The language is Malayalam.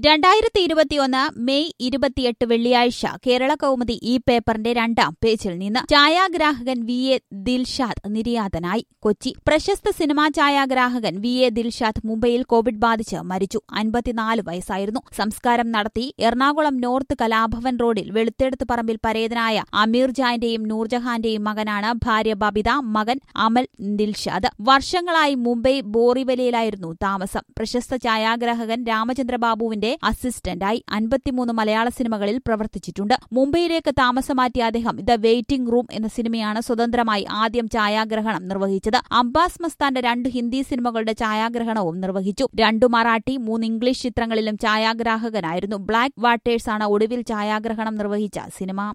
രണ്ടായിരത്തി ഇരുപത്തിയൊന്ന് മെയ് ഇരുപത്തിയെട്ട് വെള്ളിയാഴ്ച കേരള കൗമുദി ഈ പേപ്പറിന്റെ രണ്ടാം പേജിൽ നിന്ന് ഛായാഗ്രാഹകൻ വി എ ദിൽഷാദ് നിര്യാതനായി കൊച്ചി പ്രശസ്ത സിനിമാ ഛായാഗ്രാഹകൻ വി എ ദിൽഷാദ് മുംബൈയിൽ കോവിഡ് ബാധിച്ച് മരിച്ചു അൻപത്തിനാല് വയസ്സായിരുന്നു സംസ്കാരം നടത്തി എറണാകുളം നോർത്ത് കലാഭവൻ റോഡിൽ വെളുത്തെടുത്ത് പറമ്പിൽ പരേതനായ അമീർ ജാന്റെയും നൂർജഹാന്റെയും മകനാണ് ഭാര്യ ബബിത മകൻ അമൽ ദിൽഷാദ് വർഷങ്ങളായി മുംബൈ ബോറിവലിയിലായിരുന്നു താമസം പ്രശസ്ത ഛായാഗ്രാഹകൻ രാമചന്ദ്രബാബുവിന്റെ അസിസ്റ്റന്റായി അൻപത്തിമൂന്ന് മലയാള സിനിമകളിൽ പ്രവർത്തിച്ചിട്ടുണ്ട് മുംബൈയിലേക്ക് താമസം മാറ്റിയ അദ്ദേഹം ദ വെയിറ്റിംഗ് റൂം എന്ന സിനിമയാണ് സ്വതന്ത്രമായി ആദ്യം ഛായാഗ്രഹണം നിർവഹിച്ചത് അബ്ബാസ് മസ്താന്റെ രണ്ട് ഹിന്ദി സിനിമകളുടെ ഛായാഗ്രഹണവും നിർവഹിച്ചു രണ്ടു മറാഠി മൂന്ന് ഇംഗ്ലീഷ് ചിത്രങ്ങളിലും ഛായാഗ്രാഹകനായിരുന്നു ബ്ലാക്ക് വാട്ടേഴ്സ് ആണ് ഒടുവിൽ ഛായാഗ്രഹണം നിർവഹിച്ച സിനിമ